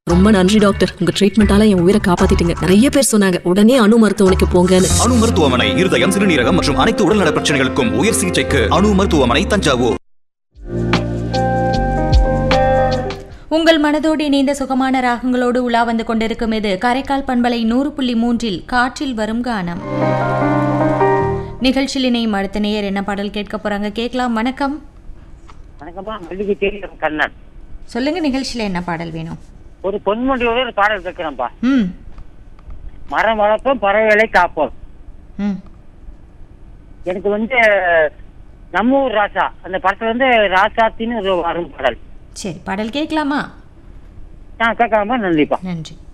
ரொம்ப நன்றி டாக்டர் உங்க ட்ரீட்மெண்டால என் உயிரை காப்பாத்திட்டீங்க நிறைய பேர் சொன்னாங்க உடனே அணு மருத்துவமனைக்கு போங்கன்னு அணு மருத்துவமனை இருதயம் சிறுநீரகம் மற்றும் அனைத்து உடல்நல பிரச்சனைகளுக்கும் உயர் சிகிச்சைக்கு அணு மருத்துவமனை தஞ்சாவூர் உங்கள் மனதோடு இணைந்த சுகமான ராகங்களோடு உலா வந்து கொண்டிருக்கும் இது காரைக்கால் பண்பலை நூறு புள்ளி மூன்றில் காற்றில் வரும் கானம் நிகழ்ச்சியில் இணையும் அடுத்த நேயர் என்ன பாடல் கேட்க போறாங்க கேட்கலாம் வணக்கம் வணக்கம்ப்பா மல்லிகை தேடி கண்ணன் சொல்லுங்க நிகழ்ச்சியில் என்ன பாடல் வேணும் ஒரு பொன்முடியோட ஒரு பாடல் கேட்கிறேன்ப்பா ம் மரம் வளர்ப்போம் பறவைகளை காப்போம் ம் எனக்கு வந்து நம்ம ஊர் ராசா அந்த படத்துல வந்து ராசாத்தின்னு ஒரு வரும் பாடல் சரி பாடல் கேட்கலாமா நான் கேட்காம நன்றிப்பா நன்றி